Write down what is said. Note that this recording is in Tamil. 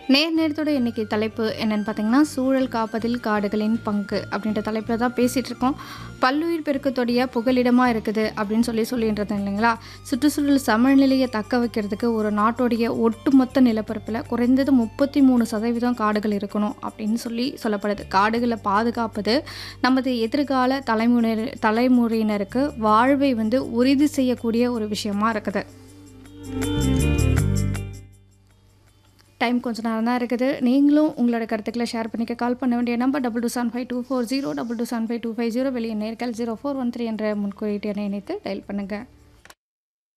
நேர் நேரத்தோட இன்னைக்கு தலைப்பு என்னன்னு பார்த்தீங்கன்னா சூழல் காப்பதில் காடுகளின் பங்கு அப்படின்ற தலைப்பில் தான் பேசிகிட்டு இருக்கோம் பல்லுயிர் பெருக்கத்துடைய புகலிடமாக இருக்குது அப்படின்னு சொல்லி சொல்லிட்டு இருந்தேன் இல்லைங்களா சுற்றுச்சூழல் சமநிலையை தக்க வைக்கிறதுக்கு ஒரு நாட்டோடைய ஒட்டுமொத்த நிலப்பரப்பில் குறைந்தது முப்பத்தி மூணு சதவீதம் காடுகள் இருக்கணும் அப்படின்னு சொல்லி சொல்லப்படுது காடுகளை பாதுகாப்பது நமது எதிர்கால தலைமுறை தலைமுறையினருக்கு வாழ்வை வந்து உறுதி செய்யக்கூடிய ஒரு விஷயமா இருக்குது டைம் கொஞ்சம் நேரம் தான் இருக்குது நீங்களும் உங்களோட கருத்துக்களை ஷேர் பண்ணிக்க கால் பண்ண வேண்டிய number double two seven five two four zero double two seven five two five zero வெளியே நேர்கள் ஜீரோ ஃபோர் ஒன் த்ரீ என்ற முன்குறியீட்டு எண்ணை இணைத்து டயல் பண்ணுங்கள்